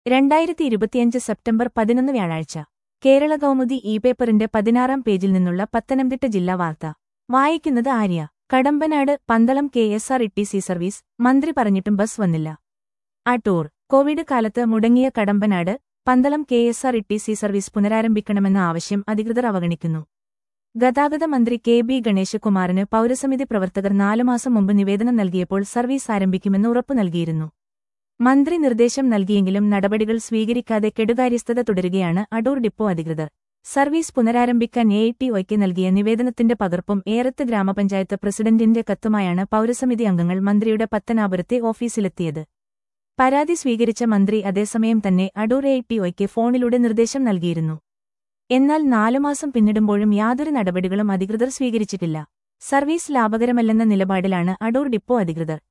രണ്ടായിരത്തി ഇരുപത്തിയഞ്ച് സെപ്റ്റംബർ പതിനൊന്ന് വ്യാഴാഴ്ച കേരള കൗമുദി ഇ പേപ്പറിന്റെ പതിനാറാം പേജിൽ നിന്നുള്ള പത്തനംതിട്ട ജില്ലാ വാർത്ത വായിക്കുന്നത് Arya Kadampanad Pandalam K S R E C service മന്ത്രി പറഞ്ഞിട്ടും ബസ് വന്നില്ല അടൂർ കോവിഡ് കാലത്ത് മുടങ്ങിയ Kadampanad Pandalam K S R E C service പുനരാരംഭിക്കണമെന്ന ആവശ്യം അധികൃതർ അവഗണിക്കുന്നു ഗതാഗത മന്ത്രി കെ ബി ഗണേശകുമാറിന് പൗരസമിതി പ്രവർത്തകർ നാലുമാസം മുമ്പ് നിവേദനം നൽകിയപ്പോൾ സർവീസ് ആരംഭിക്കുമെന്ന് ഉറപ്പു നൽകിയിരുന്നു മന്ത്രി നിർദ്ദേശം നൽകിയെങ്കിലും നടപടികൾ സ്വീകരിക്കാതെ കെടുകാര്യസ്ഥത തുടരുകയാണ് അടൂർ ഡിപ്പോ അധികൃതർ സർവീസ് പുനരാരംഭിക്കാൻ എ ടി ഒയ്ക്ക് നൽകിയ നിവേദനത്തിന്റെ പകർപ്പും ഏറത്ത് ഗ്രാമപഞ്ചായത്ത് പ്രസിഡന്റിന്റെ കത്തുമായാണ് പൗരസമിതി അംഗങ്ങൾ മന്ത്രിയുടെ പത്തനാപുരത്തെ ഓഫീസിലെത്തിയത് പരാതി സ്വീകരിച്ച മന്ത്രി അതേസമയം തന്നെ അടൂർ എ ടി ഒയ്ക്ക് ഫോണിലൂടെ നിർദ്ദേശം നൽകിയിരുന്നു എന്നാൽ നാലുമാസം പിന്നിടുമ്പോഴും യാതൊരു നടപടികളും അധികൃതർ സ്വീകരിച്ചിട്ടില്ല സർവീസ് ലാഭകരമല്ലെന്ന നിലപാടിലാണ് അടൂർ ഡിപ്പോ അധികൃതർ